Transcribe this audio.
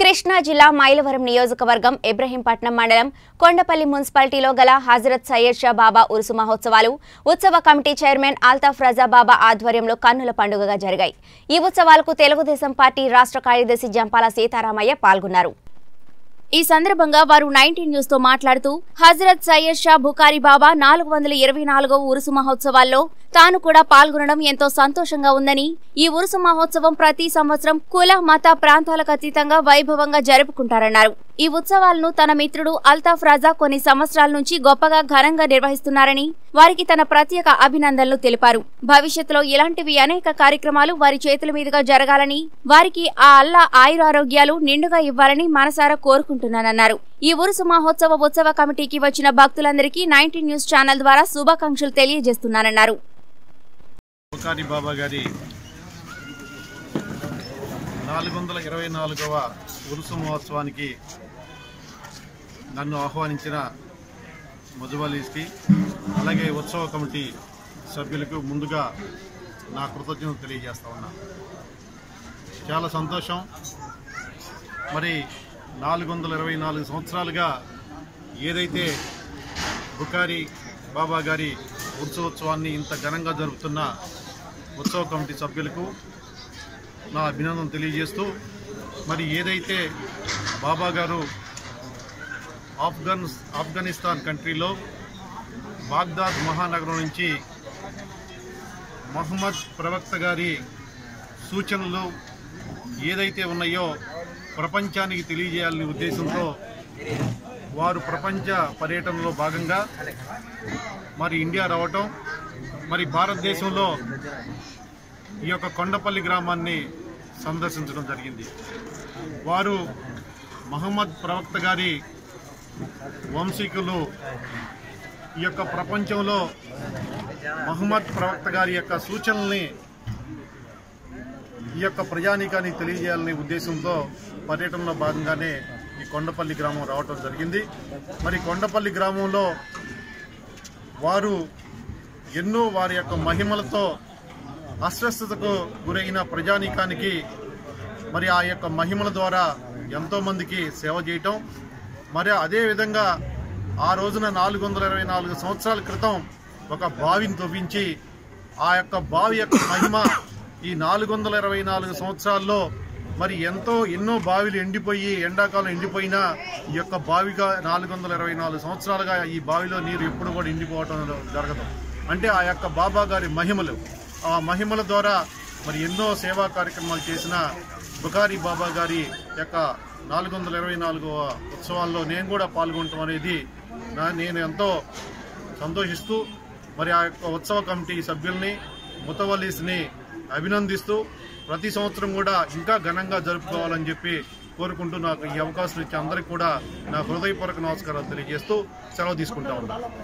కృష్ణా జిల్లా మైలవరం నియోజకవర్గం ఇబ్రహీంపట్నం మండలం కొండపల్లి మున్సిపాలిటీలో గల హజరత్ సయ్యద్ షా బాబా ఉరుసు మహోత్సవాలు ఉత్సవ కమిటీ చైర్మన్ అల్తాఫ్ రజా బాబా ఆధ్వర్యంలో కన్నుల పండుగగా జరిగాయి ఈ ఉత్సవాలకు తెలుగుదేశం పార్టీ రాష్ట్ర కార్యదర్శి జంపాల సీతారామయ్య పాల్గొన్నారు ఈ సందర్భంగా వారు నైన్టీన్ న్యూస్ తో మాట్లాడుతూ హజరత్ సయ్యద్ షా బుకారి బాబా నాలుగు వందల ఇరవై నాలుగవ ఉరుసు మహోత్సవాల్లో తాను కూడా పాల్గొనడం ఎంతో సంతోషంగా ఉందని ఈ ఉరుసు మహోత్సవం ప్రతి సంవత్సరం కుల మత ప్రాంతాలకు అతీతంగా వైభవంగా జరుపుకుంటారన్నారు ఈ ఉత్సవాలను తన మిత్రుడు అల్తాఫ్ రాజా కొన్ని సంవత్సరాల నుంచి గొప్పగా ఘనంగా నిర్వహిస్తున్నారని వారికి తన ప్రత్యేక అభినందనలు తెలిపారు భవిష్యత్తులో ఇలాంటివి అనేక కార్యక్రమాలు వారి చేతుల మీదుగా జరగాలని వారికి ఆ అల్లా ఆయురారోగ్యాలు నిండుగా ఇవ్వాలని మనసారా కోరుకుంటున్నానన్నారు ఈ ఉరుసు మహోత్సవ ఉత్సవ కమిటీకి వచ్చిన భక్తులందరికీ నైన్టీన్ న్యూస్ ఛానల్ ద్వారా శుభాకాంక్షలు తెలియజేస్తున్నానన్నారు బుకారి బాబా గారి నాలుగు వందల ఇరవై నాలుగవ ఉరుసు మహోత్సవానికి నన్ను ఆహ్వానించిన మధుబలీస్కి అలాగే ఉత్సవ కమిటీ సభ్యులకు ముందుగా నా కృతజ్ఞతలు తెలియజేస్తా ఉన్నా చాలా సంతోషం మరి నాలుగు వందల ఇరవై నాలుగు సంవత్సరాలుగా ఏదైతే బుకారి బాబా గారి ఉత్సవోత్సవాన్ని ఇంత ఘనంగా జరుపుతున్న ఉత్సవ కమిటీ సభ్యులకు నా అభినందన తెలియజేస్తూ మరి ఏదైతే బాబా గారు ఆఫ్ఘన్ ఆఫ్ఘనిస్తాన్ కంట్రీలో బాగ్దాద్ మహానగరం నుంచి మహమ్మద్ ప్రవక్త గారి సూచనలు ఏదైతే ఉన్నాయో ప్రపంచానికి తెలియజేయాలనే ఉద్దేశంతో వారు ప్రపంచ పర్యటనలో భాగంగా మరి ఇండియా రావటం మరి భారతదేశంలో ఈ యొక్క కొండపల్లి గ్రామాన్ని సందర్శించడం జరిగింది వారు మహమ్మద్ ప్రవక్త గారి వంశీకులు ఈ యొక్క ప్రపంచంలో మహమ్మద్ ప్రవక్త గారి యొక్క సూచనల్ని ఈ యొక్క ప్రజానీకానికి తెలియజేయాలనే ఉద్దేశంతో పర్యటనలో భాగంగానే ఈ కొండపల్లి గ్రామం రావటం జరిగింది మరి కొండపల్లి గ్రామంలో వారు ఎన్నో వారి యొక్క మహిమలతో అస్వస్థతకు గురైన ప్రజానీకానికి మరి ఆ యొక్క మహిమల ద్వారా ఎంతోమందికి సేవ చేయటం మరి అదేవిధంగా ఆ రోజున నాలుగు వందల ఇరవై నాలుగు సంవత్సరాల క్రితం ఒక బావిని తవ్వించి ఆ యొక్క బావి యొక్క మహిమ ఈ నాలుగు వందల ఇరవై నాలుగు సంవత్సరాల్లో మరి ఎంతో ఎన్నో బావిలు ఎండిపోయి ఎండాకాలం ఎండిపోయినా ఈ యొక్క బావిగా నాలుగు వందల ఇరవై నాలుగు సంవత్సరాలుగా ఈ బావిలో నీరు ఎప్పుడు కూడా ఎండిపోవటం జరగదు అంటే ఆ యొక్క బాబా గారి మహిమలు ఆ మహిమల ద్వారా మరి ఎన్నో సేవా కార్యక్రమాలు చేసిన బుకారి బాబా గారి యొక్క నాలుగు వందల ఇరవై నాలుగవ ఉత్సవాల్లో నేను కూడా పాల్గొనటం అనేది నా నేను ఎంతో సంతోషిస్తూ మరి ఆ యొక్క ఉత్సవ కమిటీ సభ్యుల్ని ముతవల్లీస్ని అభినందిస్తూ ప్రతి సంవత్సరం కూడా ఇంకా ఘనంగా జరుపుకోవాలని చెప్పి కోరుకుంటూ నాకు ఈ అవకాశం ఇచ్చే అందరికీ కూడా నా హృదయపూర్వక నమస్కారాలు తెలియజేస్తూ సెలవు తీసుకుంటా ఉన్నాను